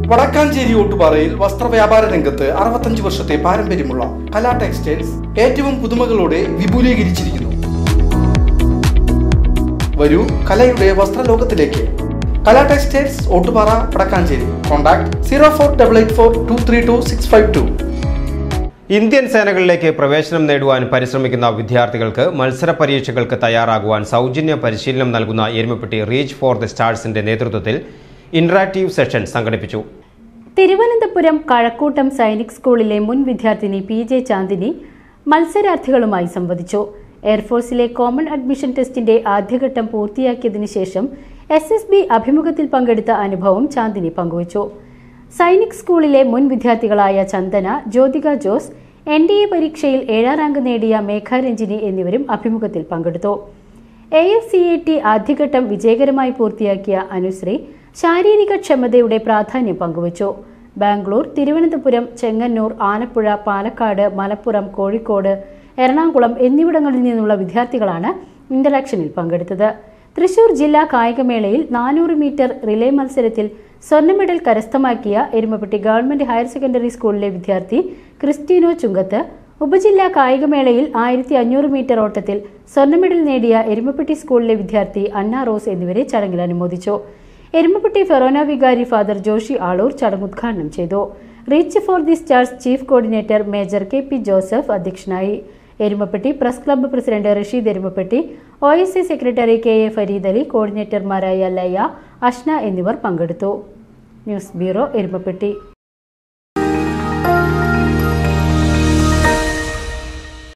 വടക്കാഞ്ചേരി ഓട്ടുപാറയിൽ വസ്ത്രവ്യാപാര രംഗത്ത് അറുപത്തഞ്ച് വർഷത്തെ പാരമ്പര്യമുള്ള കലാ ടെക്സ്റ്റൈൽസ് ഏറ്റവും പുതുമകളോടെ വിപുലീകരിച്ചിരിക്കുന്നു വരൂ കലയുടെ വസ്ത്രലോകത്തിലേക്ക് Kala textiles Ottupara Vadakkanchery contact zero four double eight four two three two six five two Indian സേനകളിലേക്ക് പ്രവേശനം നേടുവാൻ പരിശ്രമിക്കുന്ന വിദ്യാർത്ഥികൾക്ക് മത്സര പരീക്ഷകൾക്ക് തയ്യാറാകുവാൻ സൗജന്യ പരിശീലനം നൽകുന്ന എരുമപ്പെട്ടി റീച്ച് ഫോർ ദി സ്റ്റാർസിന്റെ നേതൃത്വത്തിൽ ഇന്ററാക്റ്റീവ് സെഷൻ സംഘടിപ്പിച്ചു തിരുവനന്തപുരം കഴക്കൂട്ടം സൈനിക് സ്കൂളിലെ മുൻ വിദ്യാർത്ഥിനി പി ജെ ചാന്ദിനി മത്സരാർത്ഥികളുമായി സംവദിച്ചു എയർഫോഴ്സിലെ കോമൺ അഡ്മിഷൻ ടെസ്റ്റിന്റെ ആദ്യഘട്ടം പൂർത്തിയാക്കിയതിനു ശേഷം എസ് എസ് ബി അഭിമുഖത്തിൽ പങ്കെടുത്ത അനുഭവം ചാന്ദിനി പങ്കുവച്ചു സൈനിക് സ്കൂളിലെ മുൻ വിദ്യാർത്ഥികളായ Chandana Jyothika Jose N D A പരീക്ഷയിൽ ഏഴാം റാങ്ക് നേടിയ മേഘ രഞ്ജിനി എന്നിവരും അഭിമുഖത്തിൽ പങ്കെടുത്തു A F C A T ആദ്യഘട്ടം വിജയകരമായി പൂർത്തിയാക്കിയ അനുശ്രീ ശാരീരിക ക്ഷമതയുടെ പ്രാധാന്യം പങ്കുവച്ചു ബാംഗ്ലൂർ തിരുവനന്തപുരം ചെങ്ങന്നൂർ ആലപ്പുഴ പാലക്കാട് മലപ്പുറം കോഴിക്കോട് എറണാകുളം എന്നിവിടങ്ങളിൽ നിന്നുള്ള വിദ്യാർത്ഥികളാണ് ഇന്ററാക്ഷനിൽ പങ്കെടുത്തത് തൃശൂർ ജില്ലാ കായികമേളയിൽ നാനൂറ് മീറ്റർ റിലേ മത്സരത്തിൽ സ്വർണ്ണ മെഡൽ കരസ്ഥമാക്കിയ എരുമപ്പെട്ടി ഗവൺമെന്റ് ഹയർ സെക്കൻഡറി സ്കൂളിലെ വിദ്യാർത്ഥി ക്രിസ്റ്റീനോ ചുങ്കത്ത് ഉപജില്ലാ കായികമേളയിൽ ആയിരത്തി അഞ്ഞൂറ് മീറ്റർ ഓട്ടത്തിൽ സ്വർണ്ണ മെഡൽ നേടിയ എരുമപ്പെട്ടി സ്കൂളിലെ വിദ്യാർത്ഥി അന്ന റോസ് എന്നിവരെ ചടങ്ങിൽ അനുമോദിച്ചു എരുമപ്പെട്ടി ഫെറോന വികാരി ഫാദർ ജോഷി ആളൂർ ചടങ്ങ് ഉദ്ഘാടനം ചെയ്തു reach for the stars chief coordinator major K P Joseph അധ്യക്ഷനായി Erumappetty press club president Rasheed Erumappetty O S C secretary K A Fareed Ali കോർഡിനേറ്റർമാരായ ലയ അഷ്ന എന്നിവർ പങ്കെടുത്തു ന്യൂസ് ബ്യൂറോ എരുമപ്പെട്ടി